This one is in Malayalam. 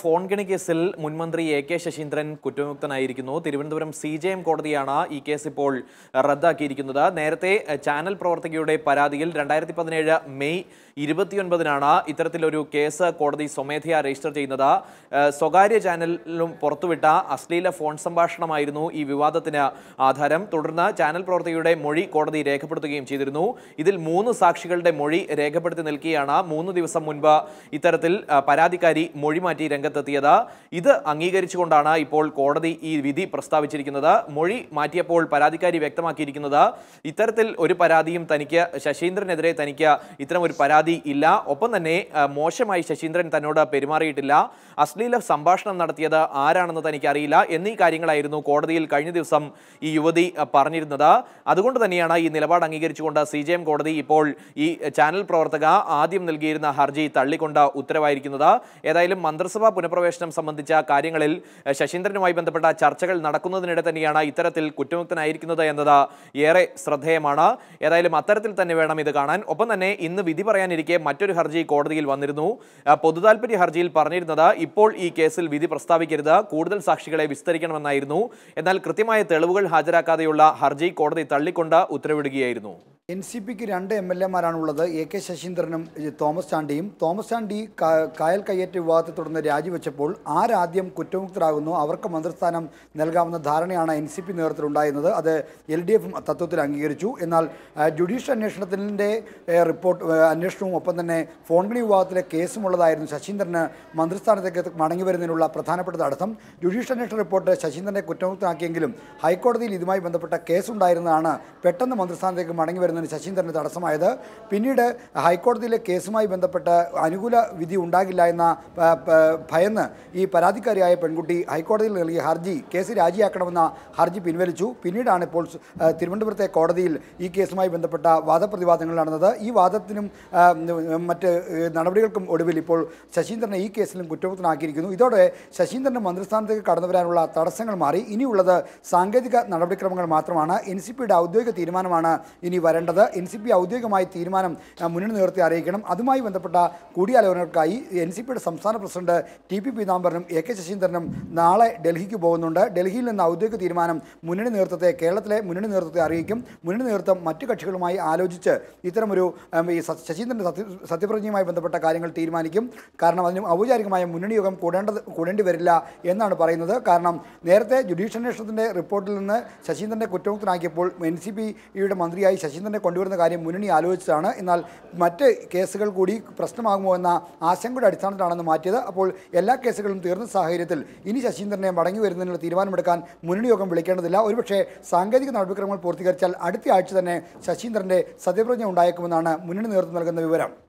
ഫോൺ ഗണി കേസിൽ മുൻമന്ത്രി എ കെ ശശീന്ദ്രൻ കുറ്റമുക്തനായിരിക്കുന്നു തിരുവനന്തപുരം സി ജെ എം കോടതിയാണ് ഈ കേസ് ഇപ്പോൾ റദ്ദാക്കിയിരിക്കുന്നത് നേരത്തെ എഹ്, ചാനൽ പ്രവർത്തകയുടെ പരാതിയിൽ രണ്ടായിരത്തി പതിനേഴ് മെയ് ഇരുപത്തിയൊൻപതിനാണ് ഇത്തരത്തിലൊരു കേസ് കോടതി സ്വമേധയാ രജിസ്റ്റർ ചെയ്യുന്നത് ഏഹ്, സ്വകാര്യ ചാനലിലും പുറത്തുവിട്ട അശ്ലീല ഫോൺ സംഭാഷണമായിരുന്നു ഈ വിവാദത്തിന് ആധാരം തുടർന്ന് ചാനൽ പ്രവർത്തകയുടെ മൊഴി കോടതി രേഖപ്പെടുത്തുകയും ചെയ്തിരുന്നു ഇതിൽ മൂന്ന് സാക്ഷികളുടെ മൊഴി രേഖപ്പെടുത്തി നിൽക്കുകയാണ് മൂന്ന് ദിവസം മുൻപ് ഇത്തരത്തിൽ ആ, പരാതിക്കാരി മൊഴി മാറ്റി രംഗത്തെത്തിയത് ഇത് അംഗീകരിച്ചുകൊണ്ടാണ് ഇപ്പോൾ കോടതി ഈ വിധി പ്രസ്താവിച്ചിരിക്കുന്നത് മൊഴി മാറ്റിയപ്പോൾ പരാതിക്കാരി വ്യക്തമാക്കിയിരിക്കുന്നത് ഇത്തരത്തിൽ ഒരു പരാതിയും തനിക്ക് ശശീന്ദ്രനെതിരെ തനിക്ക് ഇത്തരം ഒരു പരാതി ഇല്ല ഒപ്പം തന്നെ ആ, മോശമായി ശശീന്ദ്രൻ തന്നോട് പെരുമാറിയിട്ടില്ല അശ്ലീല സംഭാഷണം നടത്തിയത് ആരാണെന്ന് തനിക്ക് അറിയില്ല എന്നീ കാര്യങ്ങളായിരുന്നു കോടതിയിൽ കഴിഞ്ഞ ദിവസം ഈ യുവതി ആ, പറഞ്ഞിരുന്നത് അതുകൊണ്ട് തന്നെയാണ് ഈ നിലപാട് അംഗീകരിച്ചുകൊണ്ട് സി ജെ എം കോടതി ഇപ്പോൾ ഈ ചാനൽ പ്രവർത്തക ആദ്യം നൽകിയിരുന്ന ഹർജി തള്ളിക്കൊണ്ട് ഉത്തരവായിരിക്കുന്നത് ഏതായാലും മന്ത്രിസഭാ പുനഃപ്രവേശനം സംബന്ധിച്ച കാര്യങ്ങളിൽ എഹ്, ശശീന്ദ്രനുമായി ബന്ധപ്പെട്ട ചർച്ചകൾ നടക്കുന്നതിനിടെ തന്നെയാണ് ഇത്തരത്തിൽ കുറ്റമുക്തനായിരിക്കുന്നത് എന്നത് ഏറെ ശ്രദ്ധേയമാണ് ഏതായാലും അത്തരത്തിൽ തന്നെ വേണം ഇത് കാണാൻ ഒപ്പം തന്നെ ഇന്ന് വിധി പറയാനിരിക്കെ മറ്റൊരു ഹർജി കോടതിയിൽ വന്നിരുന്നു ആ, പൊതുതാൽപര്യ ഹർജിയിൽ പറഞ്ഞിരുന്നത് ഇപ്പോൾ ഈ കേസിൽ വിധി പ്രസ്താവിക്കരുത് കൂടുതൽ സാക്ഷികളെ വിസ്തരിക്കണമെന്നായിരുന്നു എന്നാൽ കൃത്യമായ തെളിവുകൾ ഹാജരാക്കാതെയുള്ള ഹർജി കോടതി തള്ളിക്കൊണ്ട് ഉത്തരവിടുകയായിരുന്നു എൻ സി പിക്ക് രണ്ട് എം എൽ എമാരാണുള്ളത് എ കെ ശശീന്ദ്രനും ഏ, തോമസ് ചാണ്ടിയും തോമസ് ചാണ്ടി കാ- കായൽ കയ്യേറ്റ വിവാദത്തെ തുടർന്ന് രാജിവെച്ചപ്പോൾ ആരാദ്യം കുറ്റമുക്തരാകുന്നു അവർക്ക് മന്ത്രിസ്ഥാനം നൽകാവുന്ന ധാരണയാണ് എൻ സി പി നേതൃത്വത്തിലുണ്ടായിരുന്നത് അത് എൽ ഡി എഫും തത്വത്തിൽ അംഗീകരിച്ചു എന്നാൽ ആ, ജുഡീഷ്യൽ അന്വേഷണത്തിൻ്റെ ഏ, റിപ്പോർട്ട് ഏ, അന്വേഷണവും ഒപ്പം തന്നെ ഫോൺഗണി വിവാദത്തിലെ കേസുമുള്ളതായിരുന്നു ശശീന്ദ്രന് മന്ത്രിസ്ഥാനത്തേക്ക് മടങ്ങി വരുന്നതിനുള്ള പ്രധാനപ്പെട്ട തടസ്സം ജുഡീഷ്യൽ അന്വേഷണ റിപ്പോർട്ട് ശശീന്ദ്രനെ കുറ്റമുക്തനാക്കിയെങ്കിലും ഹൈക്കോടതിയിൽ ഇതുമായി ബന്ധപ്പെട്ട കേസുണ്ടായിരുന്നതാണ് പെട്ടെന്ന് മന്ത്രിസ്ഥാനത്തേക്ക് മടങ്ങി വരുന്നതിന് ശശീന്ദ്രന് തടസ്സമായത് പിന്നീട് ഹൈക്കോടതിയിലെ കേസുമായി ബന്ധപ്പെട്ട് അനുകൂല വിധി ഉണ്ടാകില്ല എന്ന പ- പ- ഭയന്ന് ഈ പരാതിക്കാരിയായ പെൺകുട്ടി ഹൈക്കോടതിയിൽ നൽകിയ ഹർജി കേസ് രാജിയാക്കണമെന്ന ഹർജി പിൻവലിച്ചു പിന്നീടാണ് ഇപ്പോൾ സ്- ആ, തിരുവനന്തപുരത്തെ കോടതിയിൽ ഈ കേസുമായി ബന്ധപ്പെട്ട വാദപ്രതിവാദങ്ങൾ നടന്നത് ഈ വാദത്തിനും ആ, ഉം, മറ്റ് ഏ, നടപടികൾക്കും ഒടുവിൽ ഇപ്പോൾ ശശീന്ദ്രനെ ഈ കേസിലും കുറ്റമുക്തനാക്കിയിരിക്കുന്നു ഇതോടെ ശശീന്ദ്രന് മന്ത്രിസ്ഥാനത്തേക്ക് കടന്നു വരാനുള്ള തടസ്സങ്ങൾ മാറി ഇനിയുള്ളത് സാങ്കേതിക നടപടിക്രമങ്ങൾ മാത്രമാണ് എൻ സി പിയുടെ ഔദ്യോഗിക തീരുമാനമാണ് ഇനി വരേണ്ടത് എൻ സി പി ഔദ്യോഗികമായി തീരുമാനം ആ, മുന്നണി നേതൃത്വത്തെ അറിയിക്കണം അതുമായി ബന്ധപ്പെട്ട കൂടിയാലോചനകൾക്കായി എൻ സി പിയുടെ സംസ്ഥാന പ്രസിഡന്റ് ടി പി പീതാംബരനും എ കെ ശശീന്ദ്രനും നാളെ ഡൽഹിക്ക് പോകുന്നുണ്ട് ഡൽഹിയിൽ നിന്ന് ഔദ്യോഗിക തീരുമാനം മുന്നണി നേതൃത്വത്തെ കേരളത്തിലെ മുന്നണി നേതൃത്വത്തെ അറിയിക്കും മുന്നണി നേതൃത്വം മറ്റു കക്ഷികളുമായി ആലോചിച്ച് ഇത്തരമൊരു ഉം, ഈ സ- ശശീന്ദ്രൻ്റെ സത്യ സത്യപ്രതിജ്ഞയുമായി ബന്ധപ്പെട്ട കാര്യങ്ങൾ തീരുമാനിക്കും കാരണം അതിന് ഔപചാരികമായ മുന്നണി യോഗം കൂടേണ്ടത് കൂടേണ്ടി വരില്ല എന്നാണ് പറയുന്നത് കാരണം നേരത്തെ ജുഡീഷ്യൽ അന്വേഷണത്തിൻ്റെ റിപ്പോർട്ടിൽ നിന്ന് ശശീന്ദ്രനെ കുറ്റമുക്തനാക്കിയപ്പോൾ എൻ സി പിയുടെ മന്ത്രിയായി ശശീന്ദ്രനെ കൊണ്ടുവരുന്ന കാര്യം മുന്നണി ആലോചിച്ചതാണ് എന്നാൽ മറ്റ് കേസുകൾ കൂടി പ്രശ്നമാകുമോ എന്ന ആശങ്കയുടെ അടിസ്ഥാനത്തിലാണെന്ന് മാറ്റിയത് അപ്പോൾ എല്ലാ കേസുകളും തീർന്ന സാഹചര്യത്തിൽ ഇനി ശശീന്ദ്രനെ മടങ്ങി വരുന്നതിനുള്ള തീരുമാനമെടുക്കാൻ മുന്നണി യോഗം വിളിക്കേണ്ടതില്ല ഒരുപക്ഷേ സാങ്കേതിക നടപടിക്രമങ്ങൾ പൂർത്തീകരിച്ചാൽ അടുത്ത ആഴ്ച തന്നെ ശശീന്ദ്രൻ്റെ സത്യപ്രതിജ്ഞ ഉണ്ടായേക്കുമെന്നാണ് മുന്നണി നേതൃത്വം നൽകുന്ന വിവരം